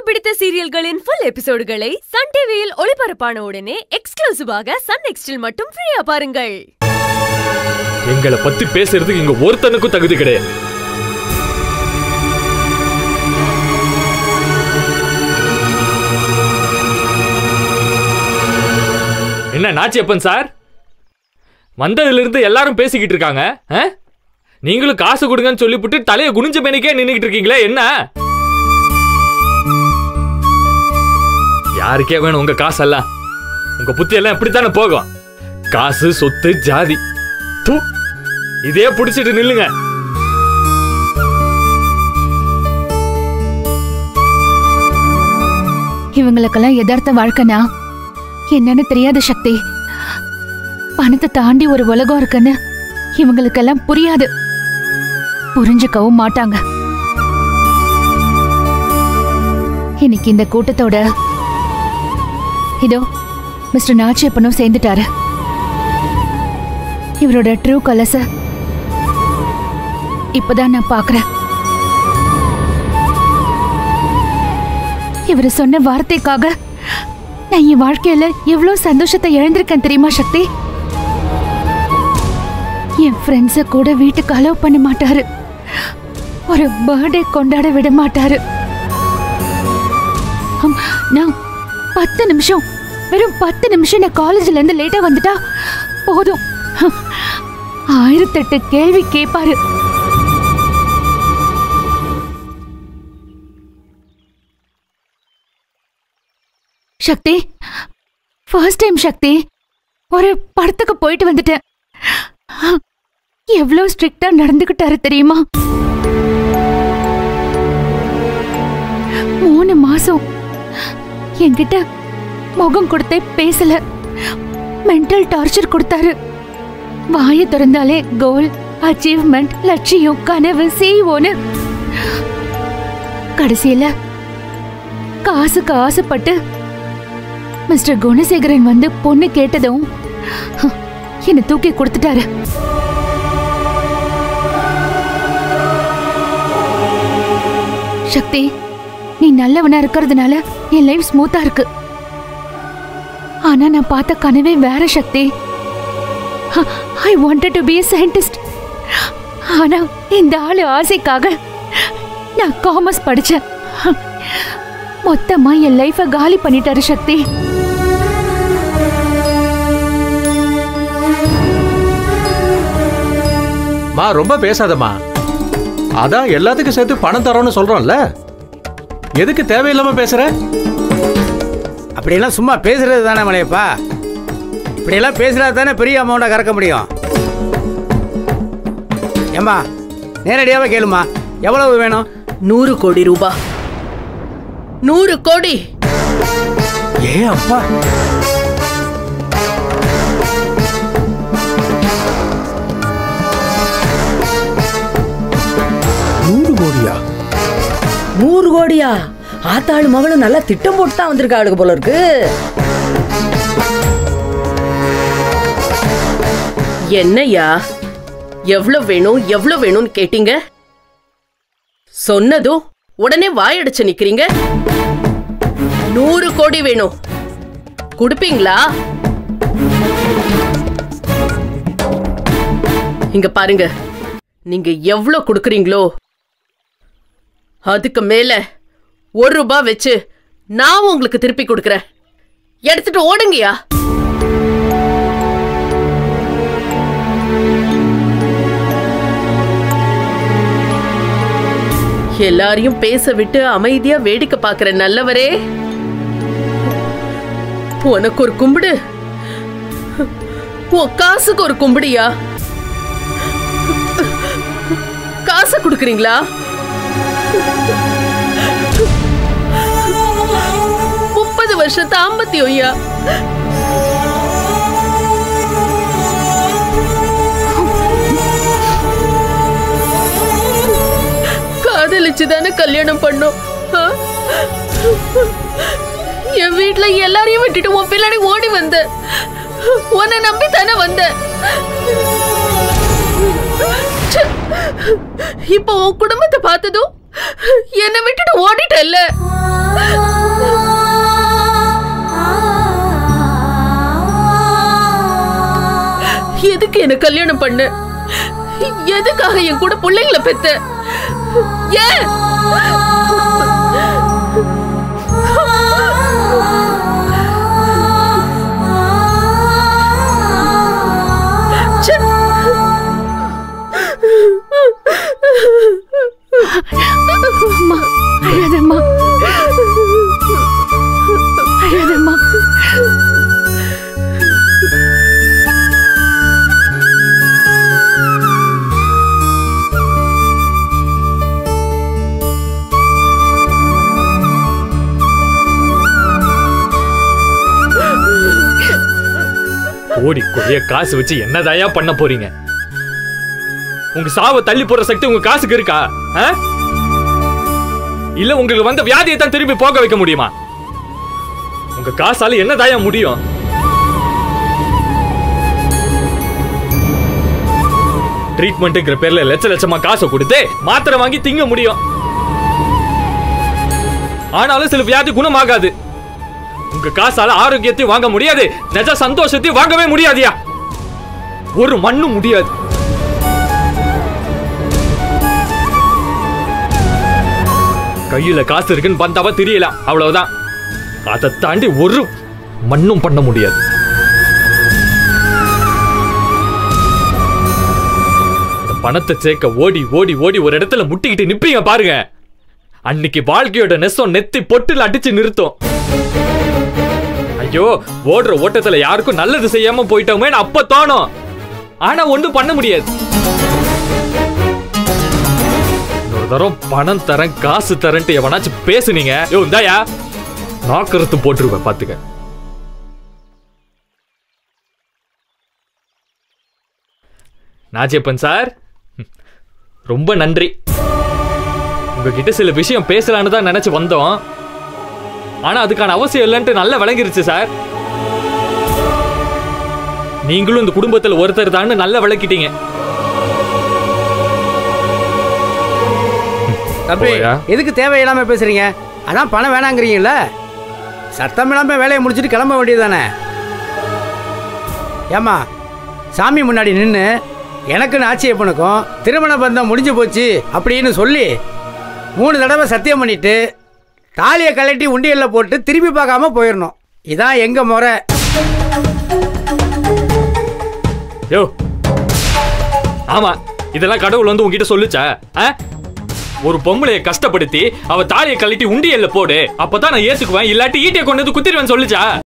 பிடித்த சீரியல்களின் full எபிசோடுகளை Sun டிவியில் ஒளிபரப்பான உடனே எக்ஸ்க்ளூசிவாக சன் நெக்ஸ்டில் மட்டும் ஃப்ரீயா பாருங்கள் எங்களை பத்தி பேசுறதுக்கு இங்க ஒருத்தனுக்கும் தகுதி கிடையாது என்ன நாச்சியப்பன் சார் வந்ததுல இருந்து எல்லாரும் பேசிக்கிட்டு இருக்காங்க ஆ? நீங்களும் காசு கொடுங்கன்னு சொல்லிவிட்டு தலையை குனிஞ்ச மேனிக்கே நின்னுகிட்டு இருக்கீங்களே என்ன யாருக்கே வேணும் உங்க காசெல்லாம் உங்க புத்தி எல்லாம் இப்படித்தானே போகும் காசு சொத்து ஜாதி தூ இதே புடிச்சிட்டு நில்லுங்க இவங்களுக்கெல்லாம் யதார்த்த வாழ்க்கைனா என்னன்னு தெரியாத சக்தி பணத்தை தாண்டி ஒரு உலகம் இருக்குன்னு இவங்களுக்கெல்லாம் புரியாது புரிஞ்சுக்கவும் மாட்டாங்க இன்னைக்கு இந்த கூட்டத்தோட இதோ மிஸ்டர் நாச்சியப்பனும் சேர்ந்துட்டாரு இவரோட ட்ரூ கலர்ஸ இப்பதான் நான் பாக்குறேன் இவர் சொன்ன வார்த்தைக்காக நான் என் வாழ்க்கையில எவ்வளவு சந்தோஷத்தை இழந்திருக்கேன் தெரியுமா சக்தி என் ஃப்ரெண்ட்ஸ கூட வீட்டுக்கு அலோவ் பண்ண மாட்டாரு ஒரு பர்த்டே கொண்டாட விட மாட்டாரு ஆம், நான் பத்து நிமிஷம் வெறும் பத்து நிமிஷம் நான் காலேஜ்ல இருந்து லேட்டா வந்துட்டா போதும் ஆயிரத்தெட்டு கேள்வி கேட்பாரு சக்தி ஃபர்ஸ்ட் டைம் சக்தி ஒரு படத்துக்கு போயிட்டு வந்துட்டேன் எவ்வளவு ஸ்ட்ரிக்டா நடந்துகிட்டாரு தெரியுமா மூணு மாசம் என்கிட்ட முகம் கொடுத்தே பேசல மென்டல் டார்ச்சர் கொடுத்தாரு வாயை திறந்தாலே கோல் அச்சீவ்மெண்ட் லட்சியம் கனவு செய்வோன்னு கடைசியில காசுக்கு ஆசைப்பட்டு மிஸ்டர் குணசேகரன் வந்து பொண்ணு கேட்டதும் என்னை தூக்கி கொடுத்துட்டாரு சக்தி நீ நல்லவனா இருக்கிறதுனால என் லைஃப் ஸ்மூத்தா இருக்கு ஆனா நான் பார்த்த கனவே வேற சக்தி I wanted to be a scientist ஆனா இந்த ஆளு ஆசைக்காக நான் காமர்ஸ் படிச்சேன் மொத்தமா என் லைஃப காலி பண்ணிட்டாரு சக்தி மா ரொம்ப பேசாதம்மா அதான் எல்லாத்துக்கும் சேர்த்து பணம் தரோன்னு சொல்றோம்ல எதுக்கு தேவையில்லாம பேசுற அப்படியெல்லாம் சும்மா பேசுறது தானே மலையப்பா இப்படியெல்லாம் பேசுறது தானே பெரிய அமௌண்ட்டாக கறக்க முடியும் ஏம்மா நேரடியாகவே கேளுமா எவ்வளவு வேணும் நூறு கோடி ரூபா நூறு கோடி ஏ அப்பா நூறு கோடியா நூறு கோடியா ஆத்தாளு மகளும் நல்லா திட்டம் போட்டு தான் வந்திருக்காளுக்கு போல இருக்கு என்னய்யா எவ்வளவு வேணும் எவ்வளவு வேணும்னு கேட்டீங்க சொன்னதும் உடனே வாயடிச்சு நிக்கிறீங்க நூறு கோடி வேணும் கொடுப்பீங்களா இங்க பாருங்க நீங்க எவ்வளவு கொடுக்குறீங்களோ அதுக்கு மேல ஒரு ரூபாய் வச்சு நான் உங்களுக்கு திருப்பி கொடுக்கறேன் எடுத்துட்டு ஓடுங்கயா எல்லாரையும் பேச விட்டு அமைதியா வேடிக்கை பார்க்கிற நல்லவரே உனக்கு ஒரு கும்பிடு உன் காசுக்கு ஒரு கும்பிடியா காசு கொடுக்குறீங்களா முப்பது வருஷம் தாம்பத்தியம் ஐயா காதலிச்சு தானே கல்யாணம் பண்ணோம் ஆ? என் வீட்ல எல்லாரையும் விட்டுட்டு உன் பின்னாடி ஓடி வந்த உன்னை நம்பி தானே வந்த ச்சே. இப்போ உன் குடும்பத்தை பார்த்ததும் என்னை விட்டுட்டு ஓடிட்டல்ல எதுக்கு என்ன கல்யாணம் பண்ண எதுக்காக என் கூட பிள்ளைங்களை பெத்த ஏன் ச்சே. அம்மா அழாதம்மா அழாதம்மா கோடி கோடிய காசு வச்சு என்னதாயா பண்ண போறீங்க உங்க சாவை தள்ளி போற சக்தி உங்க காசுக்கு இருக்கா ஆ? இல்ல உங்களுக்கு வந்த வியாதியை தான் திரும்பி போக வைக்க முடியுமா உங்க காசால என்னதாயா முடியும் ட்ரீட்மெண்ட்ங்கிற பேர்ல லட்ச லட்சமா காசை கொடுத்து மாத்திரை வாங்கி திங்க முடியும் ஆனாலும் சில வியாதி குணமாகாது உங்க காசால ஆரோக்கியத்தையும் வாங்க முடியாது நிஜ சந்தோஷத்தையும் வாங்கவே முடியாதியா ஒரு மண்ணும் முடியாது கையில காசு இருக்குன்னு பந்தாவா தெரியலாம் அவ்வளவுதான் அதை தாண்டி ஒரு மண்ணும் பண்ண முடியாது இந்த பணத்தை சேர்க்க ஓடி ஓடி ஓடி ஒரு இடத்துல முட்டிக்கிட்டு நிப்பீங்க பாருங்க அன்னைக்கு வாழ்க்கையோட நெசம் நெத்தி பொட்டுல அடிச்சு நிறுத்தும் ஐயோ ஓடுற ஓட்டத்துல யாருக்கும் நல்லது செய்யாம போயிட்டோமே அப்ப தோணும் ஆனா ஒண்ணும் பண்ண முடியாது இன்னொரு தரம் பணம் தரேன் காசு தரேன்ட்டு எவனாச்சும் பேசுனீங்க யோ இந்தாயா நாக்கறுத்து போட்டுருவேன் பாத்துக்க நாச்சியப்பன் சார் ரொம்ப நன்றி உங்ககிட்ட சில விஷயம் பேசலான்னு தான் நினைச்சு வந்தோம் ஆனா அதுக்கான அவசியம் இல்லைன்ட்டு நல்லா விளங்கிருச்சு சார் நீங்களும் இந்த குடும்பத்துல ஒருத்தர் தான் நல்லா விளக்கிட்டீங்க தம்பி போயா. எதுக்கு தேவையில்லாம பேசுறீங்க அதான் பணம் வேணாங்கிறீங்கல்ல சத்தம் இல்லாம வேலையை முடிச்சுட்டு கிளம்ப வேண்டியது தானே ஏம்மா சாமி முன்னாடி நின்று எனக்கு நாச்சியப்பனுக்கும் திருமண பந்தம் முடிஞ்சு போச்சு அப்படின்னு சொல்லி மூணு தடவை சத்தியம் பண்ணிட்டு தாலியை கழட்டி உண்டியலில் போட்டு திரும்பி பார்க்காம போயிடணும் இதான் எங்க முறை யோ ஆமா இதெல்லாம் கடவுள் வந்து உங்ககிட்ட சொல்லுச்சா ஆ? ஒரு பொம்பளைய கஷ்டப்படுத்தி அவ தாலியை கழட்டி உண்டியல்ல போடு அப்பதான் நான் ஏத்துக்குவேன் இல்லாட்டி ஈட்டியை கொண்டு வந்து குத்திடுவேன் சொல்லுச்சா